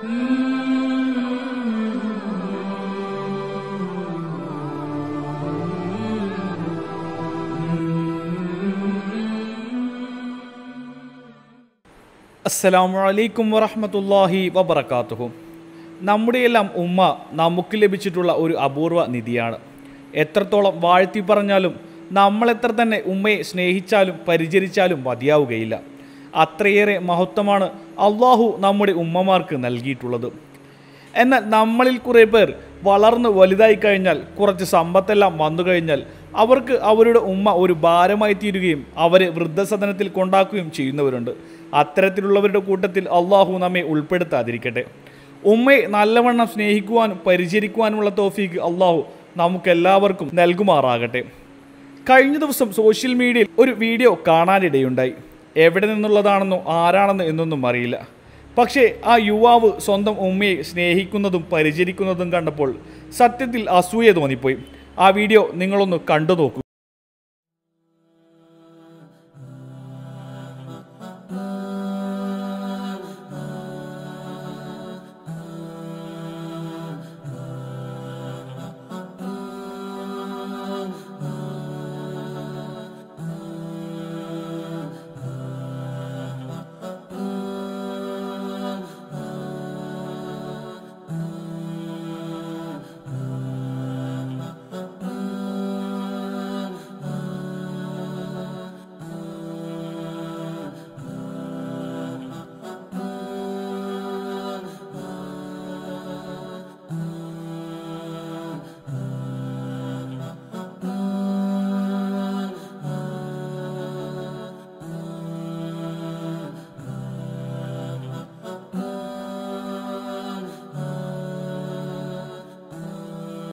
അസ്സലാമു അലൈക്കും വറഹ്മത്തുള്ളാഹി വബറകാതുഹു നമ്മുടെയെല്ലാം ഉമ്മ നമുക്ക് ലഭിച്ചിട്ടുള്ള ഒരു അപൂർവ നിധിയാണ് എത്രത്തോളം വാഴ്ത്തി പറഞ്ഞാലും നമ്മളെത്ര തന്നെ ഉമ്മയെ സ്നേഹിച്ചാലും പരിചരിച്ചാലും മതിയാവുകയില്ല അത്രയേറെ മഹത്വമാണ് അള്ളാഹു നമ്മുടെ ഉമ്മമാർക്ക് നൽകിയിട്ടുള്ളത് എന്നാൽ നമ്മളിൽ കുറേ പേർ വളർന്ന് വലുതായി കഴിഞ്ഞാൽ കുറച്ച് സമ്പത്തെല്ലാം വന്നു കഴിഞ്ഞാൽ അവർക്ക് അവരുടെ ഉമ്മ ഒരു ഭാരമായി തീരുകയും അവരെ വൃദ്ധസദനത്തിൽ കൊണ്ടാക്കുകയും ചെയ്യുന്നവരുണ്ട് അത്തരത്തിലുള്ളവരുടെ കൂട്ടത്തിൽ അള്ളാഹു നമ്മെ ഉൾപ്പെടുത്താതിരിക്കട്ടെ ഉമ്മയെ നല്ലവണ്ണം സ്നേഹിക്കുവാനും പരിചരിക്കുവാനുമുള്ള തോഫീക്ക് അള്ളാഹു നമുക്കെല്ലാവർക്കും നൽകുമാറാകട്ടെ കഴിഞ്ഞ ദിവസം സോഷ്യൽ മീഡിയയിൽ ഒരു വീഡിയോ കാണാനിടയുണ്ടായി എവിടെ നിന്നുള്ളതാണെന്നോ ആരാണെന്നോ എന്നൊന്നും അറിയില്ല പക്ഷേ ആ യുവാവ് സ്വന്തം ഉമ്മയെ സ്നേഹിക്കുന്നതും പരിചരിക്കുന്നതും കണ്ടപ്പോൾ സത്യത്തിൽ അസൂയ തോന്നിപ്പോയി ആ വീഡിയോ നിങ്ങളൊന്ന് കണ്ടു നോക്കൂ